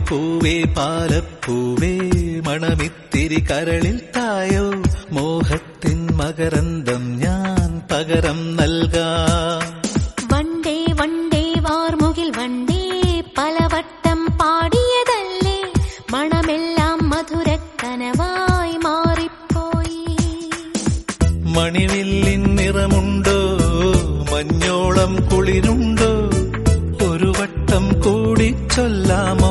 പൂവേ പാലപ്പൂവേ മണമിത്തിരി കരളിൽ തായോ മോഹത്തിൻ മകരന്തം ഞാൻ പകരം നൽകാം വണ്ടേ വണ്ടേ വാർമുകിൽ വണ്ടേ പലവട്ടം പാടിയതല്ലേ മണമെല്ലാം മധുരക്കനവായി മാറിപ്പോയി മണിവില്ലിൻ നിറമുണ്ടോ മഞ്ഞോളം കുളിരുണ്ടോ ഒരു വട്ടം കൂടി ചൊല്ലാമോ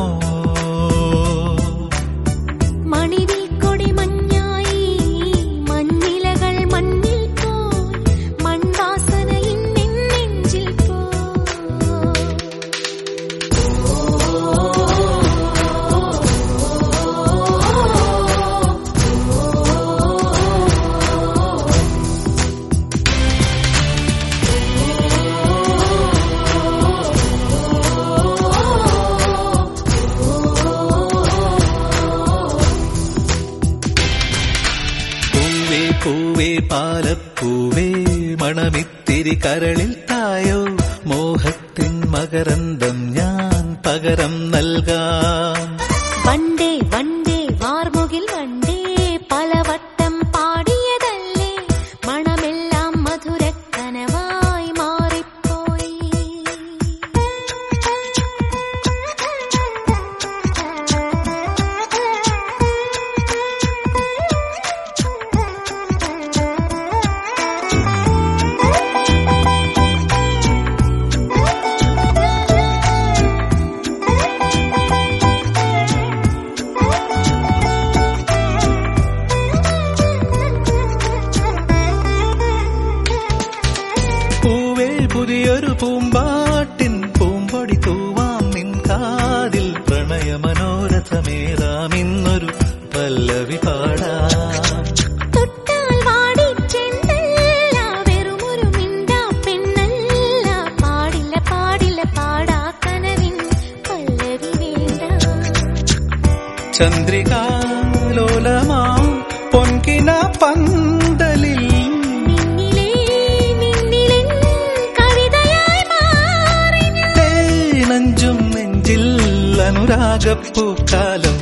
മണിവിൽ കൊടി മഞ്ഞായി മഞ്ഞിലകൾ മണ്ണിൽ പോയി മൺവാസന ഇന്നെൻ നെഞ്ചിൽ പോയി പൂവേ പൂവേ പാലപ്പൂവേ മണമിത്തിരി കരളിൽ തായോ മോഹത്തിൻ മകരന്തം ഞാൻ പകരം നൽകാം വണ്ടേ വണ്ടേ വാർമുകിൽ വണ്ടേ പലവട്ടം പാടിയതല്ലേ മണമെല്ലാം മധുരക്കനവായി മാറിപ്പോയി പൂവേ പുതിയൊരു പൂമ്പാട്ടിൻ പൂമ്പൊടി തൂവാം നിൻ കാതിൽ പ്രണയ മനോരഥമേറാം ഇന്നൊരു പല്ലവി പാടാം തൊട്ടാൽ വാടി ചെണ്ടല്ല വെറുമൊരു മിണ്ടാ പെണ്ണല്ല പാടില്ല പാടില്ല പാടാ കനവിൻ പല്ലവി വേണ്ട ചന്ദ്രികാലോലമാം പൊൻകിന പന്തലിൽ നിന്നിലേ നിന്നിലെൻ കവിതയായി മാറി ഞാൻ. തേനഞ്ചും നെഞ്ചിൽ അനുരാഗപ്പൂക്കാലം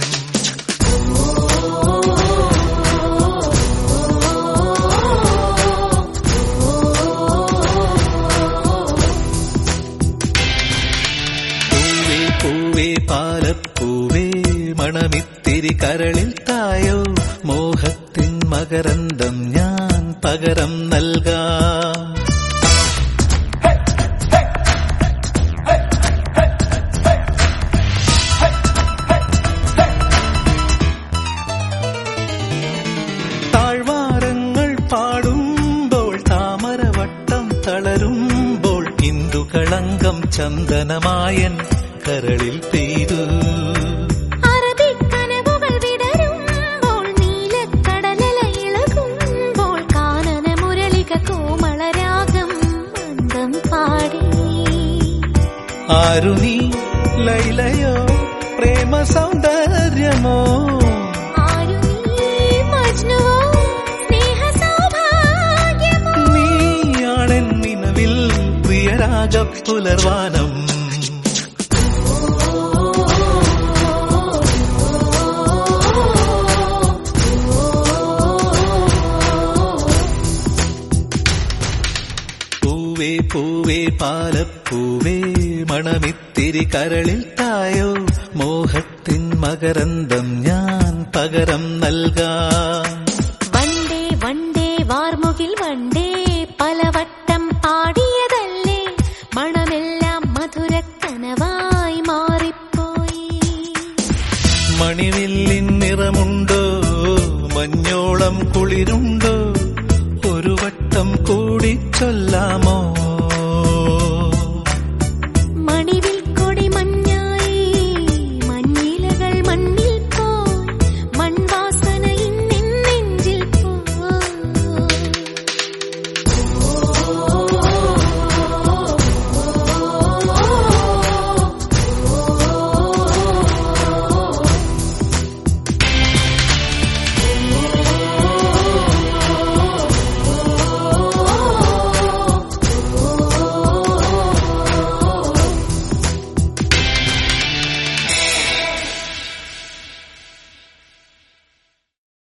പൂവേ പൂവേ പാലപ്പൂവേ മണമിത്തിരി കരളിൽ തായോ മോഹത്തിൻ മകരന്തം ഞാൻ പകരം നൽകാം താഴ്വാരങ്ങൾ പാടുമ്പോൾ താമരവട്ടം തളരുമ്പോൾ ഇന്ദുകളങ്കം ചന്ദനമായൻ കരളിൽ പെയ്തു അറബിക്കനവുകൾ വിടരുമ്പോൾ നീലക്കടലല ഇളകുമ്പോൾ കാനന മുരളിക കോമളരാഗം മന്ദം പാടി ആരു നീ ലൈലയോ പ്രേമ സൗന്ദര്യമോ ആരു നീ മജ്നുവോ സ്നേഹ സൗഭാഗ്യമോ നീയാണെൻ നിലവിൽ പ്രിയരാഗ പുലർവാനം പൂവേ പൂവേ പാലപ്പൂവേ മണമിത്തിരി കരളിൽ തായോ മോഹത്തിൻ മകരന്തം ഞാൻ പകരം നൽകാം വണ്ടേ വണ്ടേ വാർമുകിൽ വണ്ടേ പലവട്ടം പാടിയതല്ലേ മണമെല്ലാം മധുരക്കനവായി മാറിപ്പോയി മണിവില്ലിൻ നിറമുണ്ടോ മഞ്ഞോളം കുളിരുണ്ടോ ഒരു വട്ടം കൂടി ചൊല്ലാമോ